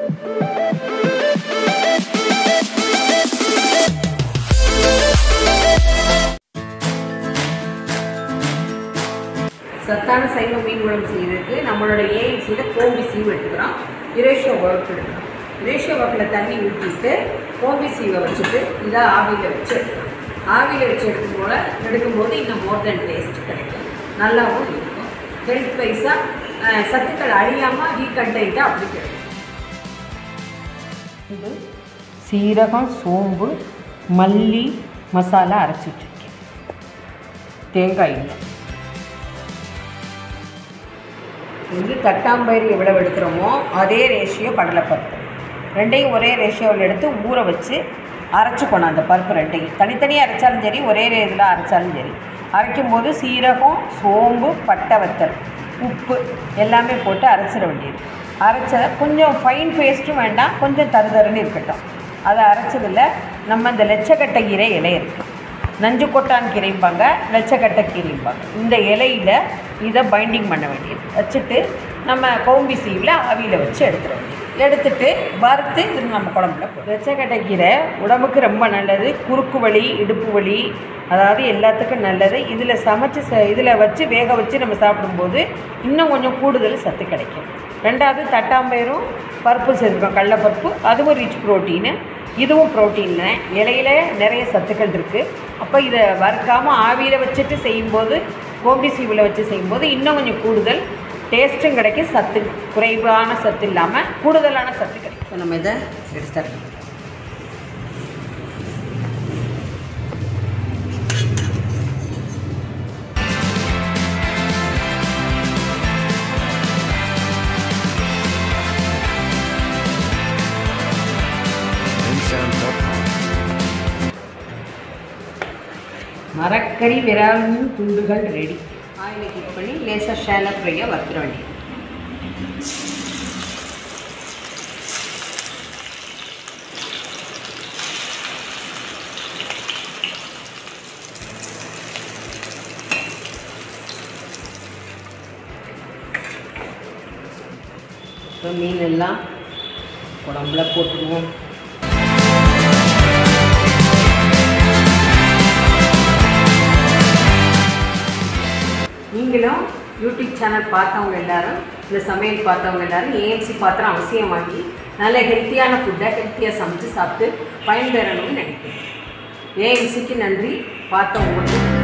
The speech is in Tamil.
சத்தான சைவ மீன் குழம்பு செய்யறதுக்கு நம்மளோட ஏஎம்சியில் கோம்பி சீவு எடுத்துக்கிறோம் இரேஷியோ ஒர்க் எடுக்கிறோம் இரேஷியோ ஒர்க்கில் தண்ணி ஊற்றிட்டு கோம்பி சீவை வச்சுட்டு இதை ஆவியில் வச்சு எடுக்கிறோம் ஆவியில் வச்சு எடுக்கும் போல எடுக்கும்போது இன்னும் மோர் தென் டேஸ்ட் கிடைக்கும் நல்லாவும் இருக்கும் ஹெல்த் வைஸாக சத்துக்கள் அழியாமல் ரீகண்டெயிட்டாக அப்படி கிடைக்கும் இது சீரகம் சோம்பு மல்லி மசாலா அரைச்சி வச்சுருக்கேன் தேங்காய் இல்லை வந்து தட்டாம்பயிறு எவ்வளவு எடுக்கிறோமோ அதே ரேஷியோ கடலைப்பருப்பு ரெண்டையும் ஒரே ரேஷியோவில் எடுத்து ஊற வச்சு அரைச்சிக்கணும் அந்த பருப்பு ரெண்டையும் தனித்தனியாக அரைச்சாலும் சரி ஒரே இதில் அரைச்சாலும் சரி அரைக்கும் போது சீரகம் சோம்பு பட்டை வத்தல் உப்பு எல்லாமே போட்டு அரைச்சிட வேண்டியது அரைச்சதை கொஞ்சம் ஃபைன் பேஸ்ட்டும் வேண்டாம் கொஞ்சம் தருதருன்னு இருக்கட்டும் அதை அரைச்சதில் நம்ம இந்த லெச்சக்கட்டை கீரை இலை இருக்குது நஞ்சு கொட்டான் கீரைம்பாங்க லட்சக்கட்டை கீரைம்பாங்க இந்த இலையில் இதை பைண்டிங் பண்ண வேண்டியது வச்சுட்டு நம்ம கோம்பி சீவில் ஆவியில் வச்சு எடுத்துட வேண்டியது எடுத்துட்டு வறுத்து இது நம்ம குழம்புல போடும் லட்சக்கட்டை கீரை உடம்புக்கு ரொம்ப நல்லது குறுக்கு வலி இடுப்பு வலி அதாவது எல்லாத்துக்கும் நல்லது இதில் சமைச்சு ச இதில் வச்சு வேக வச்சு நம்ம சாப்பிடும்போது இன்னும் கொஞ்சம் கூடுதல் சத்து கிடைக்கும் ரெண்டாவது தட்டாம்பயிரும் பருப்பு சேர்த்துருக்கோம் கடலப்பருப்பு அதுவும் ரிச் ப்ரோட்டீனு இதுவும் ப்ரோட்டீன் இலையில நிறைய சத்துக்கள் இருக்குது அப்போ இதை வறுக்காமல் ஆவியில் வச்சுட்டு செய்யும்போது கோம்பி சீவில் வச்சு செய்யும்போது இன்னும் கொஞ்சம் கூடுதல் டேஸ்ட்டும் கிடைக்கும் சத்து குறைவான சத்து இல்லாமல் கூடுதலான சத்து கிடைக்கும் இப்போ நம்ம இதை எடுத்துடலாம் மரக்கறி விரால் மீன் துண்டுகள் ரெடி ஆயிலை ஹீட் பண்ணி லேசாக ஷேலோ ஃப்ரையாக வறுத்துட வேண்டியது இப்போ மீன் எல்லாம் குழம்புல போட்டுடுவோம் நீங்களும் யூடியூப் சேனல் பார்த்தவங்க எல்லாரும் இந்த சமையல் பார்த்தவங்க எல்லாரும் ஏஎம்சி பாத்திரம் அவசியம் வாங்கி நல்ல ஹெல்த்தியான ஃபுட்டை ஹெல்த்தியாக சமைச்சு சாப்பிட்டு பயன்பெறணும்னு நினைக்கிறேன் ஏஎம்சிக்கு நன்றி பார்த்தவங்களுக்கு